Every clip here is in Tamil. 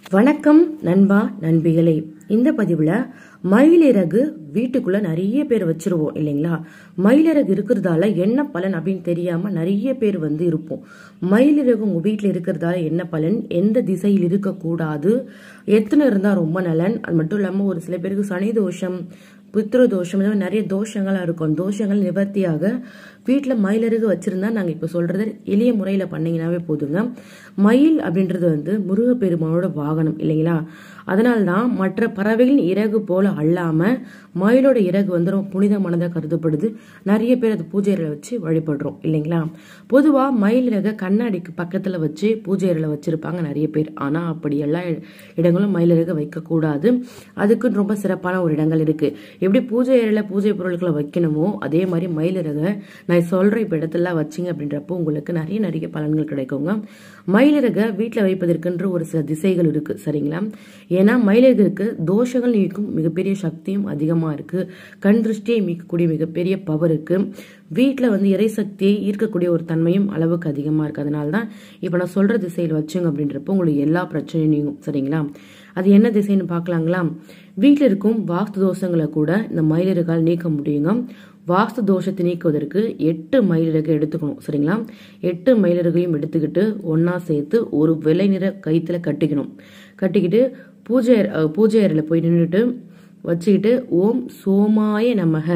வணக்கம் நண்பா நண்பிகளே இந்த பதிவுல மயிலிறகு வீட்டுக்குள்ள நிறைய பேர் வச்சிருவோம் இல்லைங்களா மயிலிறகு இருக்கிறதால என்ன பலன் அப்படின்னு தெரியாம நிறைய பேர் வந்து இருப்போம் மயிலிறகு உங்க வீட்டுல இருக்கிறதால என்ன பலன் எந்த திசையில் இருக்கக்கூடாது எத்தனை இருந்தா ரொம்ப நலன் அது மட்டும் இல்லாம ஒரு சில பேருக்கு சனி தோஷம் பித்ரு தோஷம் இந்த மாதிரி நிறைய தோஷங்களா இருக்கும் தோஷங்கள் நிவர்த்தியாக வீட்டில் மயிலருகு வச்சிருந்தா நாங்கள் இப்போ சொல்றது எளிய முறையில் பண்ணீங்கன்னாவே போதுங்க மயில் அப்படின்றது வந்து முருகப்பெருமானோட வாகனம் இல்லைங்களா அதனால தான் மற்ற பறவைகளின் இறகு போல அல்லாம மயிலோட இறகு வந்து ரொம்ப புனிதமானதாக கருதப்படுது நிறைய பேர் அது பூஜைகளை வச்சு வழிபடுறோம் இல்லைங்களா பொதுவாக மயில் இறக கண்ணாடிக்கு பக்கத்தில் வச்சு பூஜைகளை வச்சிருப்பாங்க நிறைய பேர் ஆனால் அப்படி எல்லா இடங்களும் மயில் இறக வைக்கக்கூடாது அதுக்குன்னு ரொம்ப சிறப்பான ஒரு இடங்கள் இருக்கு எப்படி பூஜை அறையில் பூஜை பொருட்களை வைக்கணுமோ அதே மாதிரி மயிலிறக நான் சொல்ற இப்போ இடத்துல வச்சிங்க அப்படின்றப்போ உங்களுக்கு நிறைய நிறைய பலன்கள் கிடைக்குங்க மயிலிறக வீட்டில் வைப்பதற்கென்று ஒரு சில திசைகள் இருக்கு சரிங்களா ஏன்னா மயிலிறகுக்கு தோஷங்கள் நீக்கும் மிகப்பெரிய சக்தியும் அதிகமாக இருக்கு கண் திருஷ்டியை மீட்கக்கூடிய மிகப்பெரிய பவர் இருக்கு வீட்டில் வந்து இறை சக்தியை ஈர்க்கக்கூடிய ஒரு தன்மையும் அளவுக்கு அதிகமாக இருக்கு அதனால தான் இப்போ நான் சொல்ற திசையில் வச்சுங்க அப்படின்றப்போ உங்களுக்கு எல்லா பிரச்சனையும் நீங்கும் சரிங்களா அது என்ன திசைன்னு பார்க்கலாங்களா வீட்டில் இருக்கும் வாஸ்து தோஷங்களை கூட இந்த மயிலிறகால் நீக்க முடியுங்க வாஸ்து தோஷத்தை நீக்குவதற்கு எட்டு மயிலிறகை எடுத்துக்கணும் சரிங்களா எட்டு மயிலிறகையும் எடுத்துக்கிட்டு ஒன்னா சேர்த்து ஒரு வெள்ளை நிற கயிற்றுல கட்டிக்கணும் கட்டிக்கிட்டு பூஜை பூஜை அறையில் போய் நின்றுட்டு வச்சுக்கிட்டு ஓம் சோமாய நமக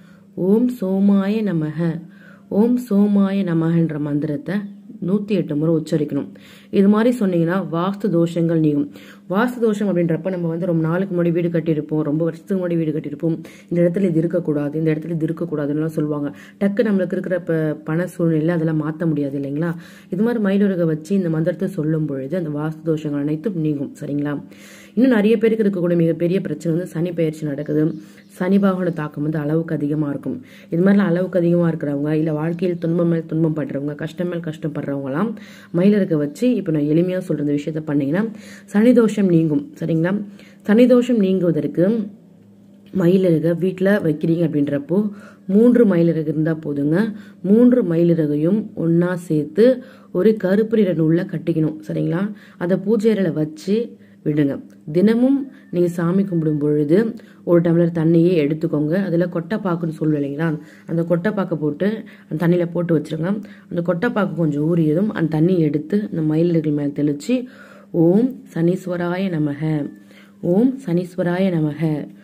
ஓம் சோமாய நமக ஓம் சோமாய நமகன்ற மந்திரத்தை நூற்றி எட்டு முறை உச்சரிக்கணும் இது மாதிரி சொன்னீங்கன்னா வாஸ்து தோஷங்கள் நீங்கும் வாஸ்து தோஷம் அப்படின்றப்ப நம்ம வந்து ரொம்ப நாளுக்கு முன்னாடி வீடு கட்டியிருப்போம் ரொம்ப வருஷத்துக்கு முன்னாடி வீடு கட்டியிருப்போம் இந்த இடத்துல இது இருக்கக்கூடாது இந்த இடத்துல இது இருக்கக்கூடாதுன்னு சொல்லுவாங்க டக்கு நம்மளுக்கு இருக்கிற இப்போ பண சூழ்நிலை அதெல்லாம் மாற்ற முடியாது இல்லைங்களா இது மாதிரி மயிலுறக வச்சு இந்த மந்திரத்தை சொல்லும் பொழுது அந்த வாஸ்து தோஷங்கள் அனைத்தும் நீங்கும் சரிங்களா இன்னும் நிறைய பேருக்கு இருக்கக்கூடிய மிகப்பெரிய பிரச்சனை வந்து சனி பயிற்சி நடக்குது சனி பாகோட தாக்கம் வந்து அளவுக்கு அதிகமாக இருக்கும் இது மாதிரிலாம் அளவுக்கு அதிகமாக இருக்கிறவங்க இல்லை வாழ்க்கையில் துன்பம் மேல் துன்பம் படுறவங்க கஷ்டம் மேல் கஷ்டப்படுறவங்களாம் மயிலிறக்க வச்சு இப்போ நான் எளிமையாக சொல்கிற இந்த விஷயத்த பண்ணீங்கன்னா சனி தோஷம் நீங்கும் சரிங்களா சனி தோஷம் நீங்குவதற்கு மயிலிறக வீட்டில் வைக்கிறீங்க அப்படின்றப்போ மூன்று மயிலிறகு இருந்தால் போதுங்க மூன்று மயிலிறகையும் ஒன்றா சேர்த்து ஒரு கருப்பு நிற நூலில் கட்டிக்கணும் சரிங்களா அதை பூஜை அறையில் வச்சு விடுங்க தினமும் நீங்கள் சாமி கும்பிடும் பொழுது ஒரு டம்ளர் தண்ணியே எடுத்துக்கோங்க அதில் கொட்டைப்பாக்குன்னு சொல்லுவோம் இல்லைங்களா அந்த கொட்டைப்பாக்கை போட்டு அந்த தண்ணியில் போட்டு வச்சுருங்க அந்த கொட்டைப்பாக்கு கொஞ்சம் ஊறியதும் அந்த தண்ணியை எடுத்து அந்த மயிலிறகுகள் மேலே தெளித்து ஓம் சனீஸ்வராய நமக ஓம் சனீஸ்வராய நமக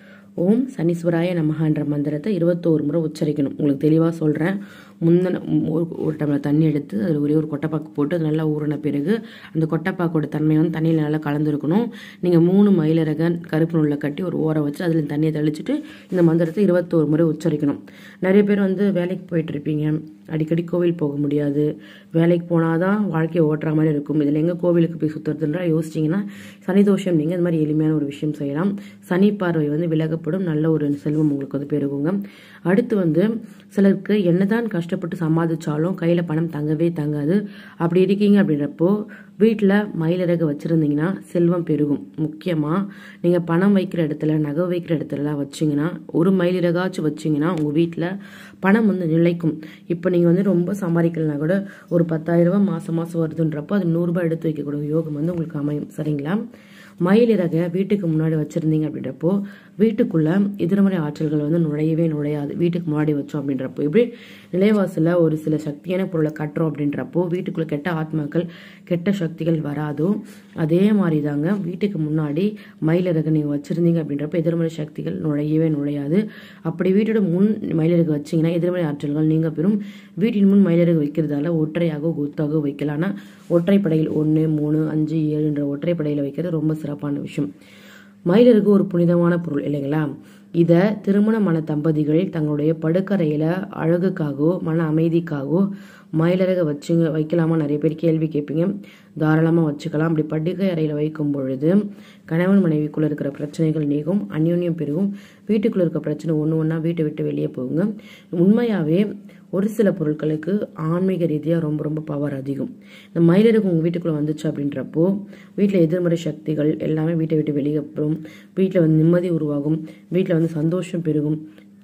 ஓம் சனீஸ்வராய நமகன்ற மந்திரத்தை இருபத்தோரு முறை உச்சரிக்கணும் உங்களுக்கு தெளிவாக சொல்கிறேன் முந்தின ஒரு டம்ளர் தண்ணி எடுத்து அதில் ஒரே ஒரு கொட்டைப்பாக்கு போட்டு அது நல்லா ஊறின பிறகு அந்த கொட்டைப்பாக்கோட தன்மை வந்து தண்ணியில் நல்லா கலந்துருக்கணும் நீங்கள் மூணு மயிலிறக கருப்பு நூலில் கட்டி ஒரு ஓரை வச்சு அதில் தண்ணியை தெளிச்சுட்டு இந்த மந்திரத்தை இருபத்தோரு முறை உச்சரிக்கணும் நிறைய பேர் வந்து வேலைக்கு போயிட்டு இருப்பீங்க அடிக்கடி கோவில் போக முடியாது வேலைக்கு போனால் தான் வாழ்க்கையை ஓட்டுற மாதிரி இருக்கும் இதில் எங்கே கோவிலுக்கு போய் சுற்றுறதுன்றா யோசிச்சிங்கன்னா சனி தோஷம் நீங்கள் இந்த மாதிரி எளிமையான ஒரு விஷயம் செய்யலாம் சனி பார்வை வந்து விலகப்படும் நல்ல ஒரு செல்வம் உங்களுக்கு வந்து பெருகுங்க அடுத்து வந்து சிலருக்கு என்னதான் கஷ்டப்பட்டு சமாளிச்சாலும் கையில் பணம் தங்கவே தங்காது அப்படி இருக்கீங்க அப்படின்றப்போ வீட்டில் மயிலிறகு வச்சுருந்தீங்கன்னா செல்வம் பெருகும் முக்கியமாக நீங்கள் பணம் வைக்கிற இடத்துல நகை வைக்கிற இடத்துலலாம் வச்சிங்கன்னா ஒரு மயிலிறகாச்சும் வச்சிங்கன்னா உங்கள் வீட்டில் பணம் வந்து நிலைக்கும் இப்போ நீங்கள் வந்து ரொம்ப சம்பாதிக்கலனா கூட ஒரு பத்தாயிரம் ரூபாய் மாதம் மாதம் வருதுன்றப்போ அது நூறுரூபா எடுத்து வைக்கக்கூடிய யோகம் வந்து உங்களுக்கு அமையும் சரிங்களா மயிலிறக வீட்டுக்கு முன்னாடி வச்சுருந்தீங்க அப்படின்றப்போ வீட்டுக்குள்ள எதிர்மறை ஆற்றல்கள் வந்து நுழையவே நுழையாது வீட்டுக்கு முன்னாடி வச்சோம் அப்படின்றப்போ இப்படி நிலைவாசல ஒரு சில சக்தியான பொருளை கட்டுறோம் அப்படின்றப்போ வீட்டுக்குள்ள கெட்ட ஆத்மாக்கள் கெட்ட சக்திகள் வராதோ அதே மாதிரி தாங்க வீட்டுக்கு முன்னாடி மயிலிறகு நீங்கள் வச்சுருந்தீங்க அப்படின்றப்போ எதிர்மறை சக்திகள் நுழையவே நுழையாது அப்படி வீட்டோட முன் மயிலிறகு வச்சிங்கன்னா எதிர்மறை ஆற்றல்கள் நீங்கள் பெறும் வீட்டின் முன் மயிலிறகு வைக்கிறதால ஒற்றையாக கொத்தாக வைக்கலாம் ஆனால் ஒற்றைப்படையில் ஒன்று மூணு அஞ்சு ஏழுன்ற ஒற்றைப்படையில் வைக்கிறது ரொம்ப சிறப்பான விஷயம் மயிலிறகு ஒரு புனிதமான பொருள் இல்லைங்களா இதை திருமணமான தம்பதிகள் தங்களுடைய படுக்கறையில் அழகுக்காகவோ மன அமைதிக்காகவோ மயிலிறக வச்சுங்க வைக்கலாமா நிறைய பேர் கேள்வி கேட்பீங்க தாராளமாக வச்சுக்கலாம் அப்படி படுக்கை அறையில் வைக்கும் பொழுது கணவன் மனைவிக்குள்ளே இருக்கிற பிரச்சனைகள் நீங்கும் அந்யோன்யம் பெருகும் வீட்டுக்குள்ளே இருக்க பிரச்சனை ஒன்று ஒன்றா வீட்டை விட்டு வெளியே போகுங்க உண்மையாகவே ஒரு சில பொருட்களுக்கு ஆன்மீக ரீதியாக ரொம்ப ரொம்ப பவர் அதிகம் இந்த மயிலிறகு உங்கள் வீட்டுக்குள்ளே வந்துச்சு அப்படின்றப்போ வீட்டில் எதிர்மறை சக்திகள் எல்லாமே வீட்டை விட்டு வெளியே போகும் வீட்டில் வந்து நிம்மதி உருவாகும் வீட்டில் வந்து சந்தோஷம் பெருகும்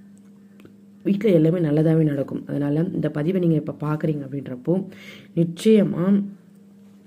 வீட்டில் எல்லாமே நல்லதாகவே நடக்கும் அதனால் இந்த பதிவை நீங்கள் இப்போ பார்க்குறீங்க அப்படின்றப்போ நிச்சயமாக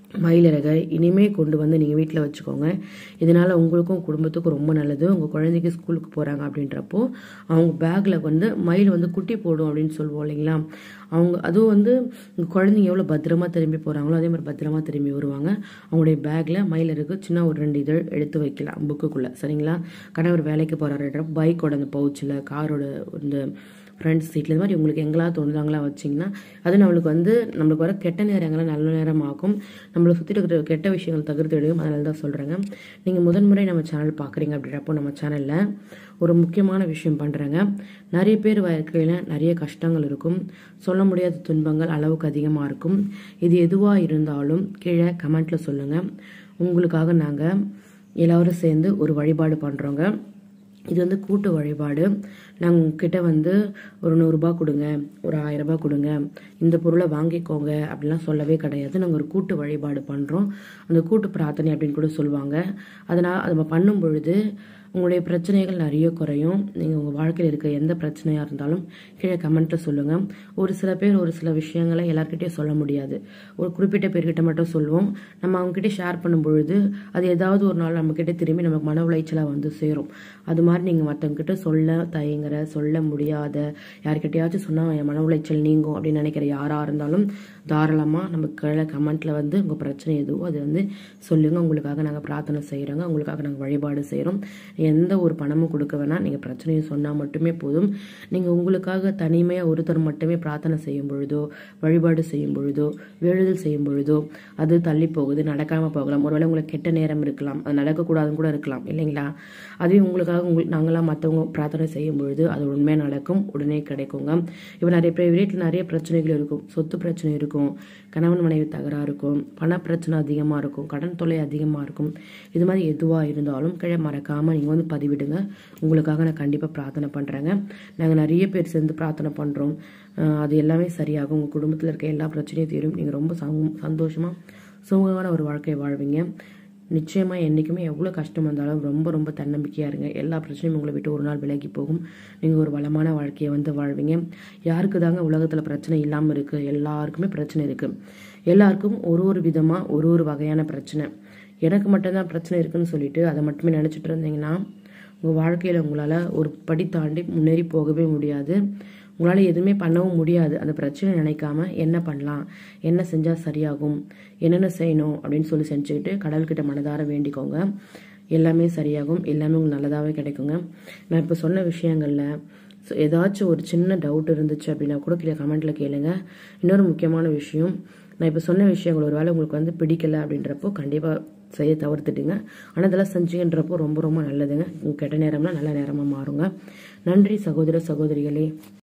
மயிலிறகை இனிமே கொண்டு வந்து நீங்கள் வீட்டில் வச்சுக்கோங்க இதனால் உங்களுக்கும் குடும்பத்துக்கும் ரொம்ப நல்லது உங்கள் குழந்தைக்கு ஸ்கூலுக்கு போகிறாங்க அப்படின்றப்போ அவங்க பேக்கில் வந்து மயில் வந்து குட்டி போடும் அப்படின்னு சொல்லுவோம் இல்லைங்களா அவங்க அதுவும் வந்து உங்கள் குழந்தைங்க எவ்வளோ பத்திரமா திரும்பி போகிறாங்களோ அதே மாதிரி பத்திரமா திரும்பி வருவாங்க அவங்களுடைய பேக்கில் மயிலிறகு சின்ன ஒரு ரெண்டு இதழ் எடுத்து வைக்கலாம் புக்குக்குள்ளே சரிங்களா கணவர் வேலைக்கு போகிறாரு பைக்கோட அந்த பவுச்சில் காரோட இந்த ஃப்ரண்ட் சீட்டில் இது மாதிரி உங்களுக்கு எங்கெல்லாம் தோணுதாங்களா வச்சிங்கன்னா அது நம்மளுக்கு வந்து நம்மளுக்கு வர கெட்ட நேரங்களை நல்ல நேரமாக்கும் நம்மளை சுற்றி இருக்கிற கெட்ட விஷயங்கள் தவிர்த்துடும் அதனால தான் சொல்கிறேங்க நீங்கள் முதன்முறை நம்ம சேனல் பார்க்குறீங்க அப்படின்றப்போ நம்ம சேனலில் ஒரு முக்கியமான விஷயம் பண்ணுறேங்க நிறைய பேர் வாழ்க்கையில் நிறைய கஷ்டங்கள் இருக்கும் சொல்ல முடியாத துன்பங்கள் அளவுக்கு அதிகமாக இருக்கும் இது எதுவாக இருந்தாலும் கீழே கமெண்ட்டில் சொல்லுங்கள் உங்களுக்காக நாங்கள் எல்லாரும் சேர்ந்து ஒரு வழிபாடு பண்ணுறோங்க இது வந்து கூட்டு வழிபாடு நாங்கள் உங்ககிட்ட வந்து ஒரு நூறுரூபா கொடுங்க ஒரு ஆயிரரூபா கொடுங்க இந்த பொருளை வாங்கிக்கோங்க அப்படிலாம் சொல்லவே கிடையாது நாங்கள் ஒரு கூட்டு வழிபாடு பண்ணுறோம் அந்த கூட்டு பிரார்த்தனை அப்படின்னு கூட சொல்லுவாங்க அதனால் அதை நம்ம பண்ணும் பொழுது உங்களுடைய பிரச்சனைகள் நிறைய குறையும் நீங்கள் உங்கள் வாழ்க்கையில் இருக்க எந்த பிரச்சனையாக இருந்தாலும் கீழே கமெண்ட்டில் சொல்லுங்கள் ஒரு சில பேர் ஒரு சில விஷயங்களை எல்லாருக்கிட்டையும் சொல்ல முடியாது ஒரு குறிப்பிட்ட பேர்கிட்ட மட்டும் சொல்லுவோம் நம்ம அவங்ககிட்ட ஷேர் பண்ணும் பொழுது அது ஏதாவது ஒரு நாள் நம்மக்கிட்ட திரும்பி நமக்கு மன உளைச்சலாக வந்து சேரும் அது மாதிரி நீங்கள் மற்றவங்ககிட்ட சொல்ல தயங்குற சொல்ல முடியாத யார்கிட்டயாச்சும் சொன்னால் என் மன உளைச்சல் நீங்கும் அப்படின்னு நினைக்கிற யாராக இருந்தாலும் தாராளமாக நமக்கு கீழே கமெண்ட்டில் வந்து உங்கள் பிரச்சனை எதுவோ அது வந்து சொல்லுங்கள் உங்களுக்காக நாங்கள் பிரார்த்தனை செய்கிறோங்க உங்களுக்காக நாங்கள் வழிபாடு செய்கிறோம் எந்த ஒரு பணமும் கொடுக்க வேணாம் நீங்கள் பிரச்சனையை சொன்னால் மட்டுமே போதும் நீங்கள் உங்களுக்காக தனிமையாக ஒருத்தர் மட்டுமே பிரார்த்தனை செய்யும் பொழுதோ வழிபாடு செய்யும் பொழுதோ வேழுதல் செய்யும் பொழுதோ அது தள்ளி போகுது நடக்காமல் போகலாம் ஒருவேளை உங்களுக்கு கெட்ட நேரம் இருக்கலாம் அது நடக்கக்கூடாதுன்னு கூட இருக்கலாம் இல்லைங்களா அதுவே உங்களுக்காக உங்கள் நாங்களாம் மற்றவங்க பிரார்த்தனை செய்யும் பொழுது அது உண்மையாக நடக்கும் உடனே கிடைக்குங்க இப்போ நிறைய பேர் வீட்டில் நிறைய பிரச்சனைகள் இருக்கும் சொத்து பிரச்சனை இருக்கும் கணவன் மனைவி தகராறு இருக்கும் பண பிரச்சனை அதிகமாக இருக்கும் கடன் தொல்லை அதிகமாக இருக்கும் இது மாதிரி எதுவாக இருந்தாலும் கீழே மறக்காமல் நீங்கள் வந்து பதிவிடுங்க உங்களுக்காக நான் கண்டிப்பாக பிரார்த்தனை பண்ணுறேங்க நாங்கள் நிறைய பேர் சேர்ந்து பிரார்த்தனை பண்ணுறோம் அது எல்லாமே சரியாகும் உங்கள் குடும்பத்தில் இருக்க எல்லா பிரச்சனையும் தீரும் நீங்கள் ரொம்ப சந்தோஷமாக சுகமான ஒரு வாழ்க்கையை வாழ்வீங்க நிச்சயமாக என்றைக்குமே எவ்வளோ கஷ்டம் வந்தாலும் ரொம்ப ரொம்ப தன்னம்பிக்கையாக இருங்க எல்லா பிரச்சனையும் உங்களை விட்டு ஒரு நாள் விலகி போகும் நீங்கள் ஒரு வளமான வாழ்க்கையை வந்து வாழ்வீங்க யாருக்கு தாங்க உலகத்தில் பிரச்சனை இல்லாமல் இருக்குது எல்லாருக்குமே பிரச்சனை இருக்குது எல்லாருக்கும் ஒரு ஒரு விதமாக ஒரு ஒரு வகையான பிரச்சனை எனக்கு மட்டும்தான் பிரச்சனை இருக்குன்னு சொல்லிட்டு அதை மட்டுமே நினச்சிட்டு இருந்தீங்கன்னா உங்கள் வாழ்க்கையில் உங்களால் ஒரு படி தாண்டி முன்னேறி போகவே முடியாது உங்களால் எதுவுமே பண்ணவும் முடியாது அந்த பிரச்சனை நினைக்காம என்ன பண்ணலாம் என்ன செஞ்சால் சரியாகும் என்னென்ன செய்யணும் அப்படின்னு சொல்லி செஞ்சுக்கிட்டு கடல்கிட்ட மனதார வேண்டிக்கோங்க எல்லாமே சரியாகும் எல்லாமே உங்களுக்கு நல்லதாகவே கிடைக்குங்க நான் இப்போ சொன்ன விஷயங்களில் ஸோ ஏதாச்சும் ஒரு சின்ன டவுட் இருந்துச்சு அப்படின்னா கூட கீழே கமெண்ட்டில் கேளுங்க இன்னொரு முக்கியமான விஷயம் நான் இப்போ சொன்ன விஷயங்கள் ஒரு வேளை உங்களுக்கு வந்து பிடிக்கல அப்படின்றப்போ கண்டிப்பாக செய்ய தவிர்த்துட்டுங்க ஆனால் இதெல்லாம் செஞ்சீங்கன்றப்போ ரொம்ப ரொம்ப நல்லதுங்க கெட்ட நேரம்லாம் நல்ல நேரமாக மாறுங்க நன்றி சகோதர சகோதரிகளே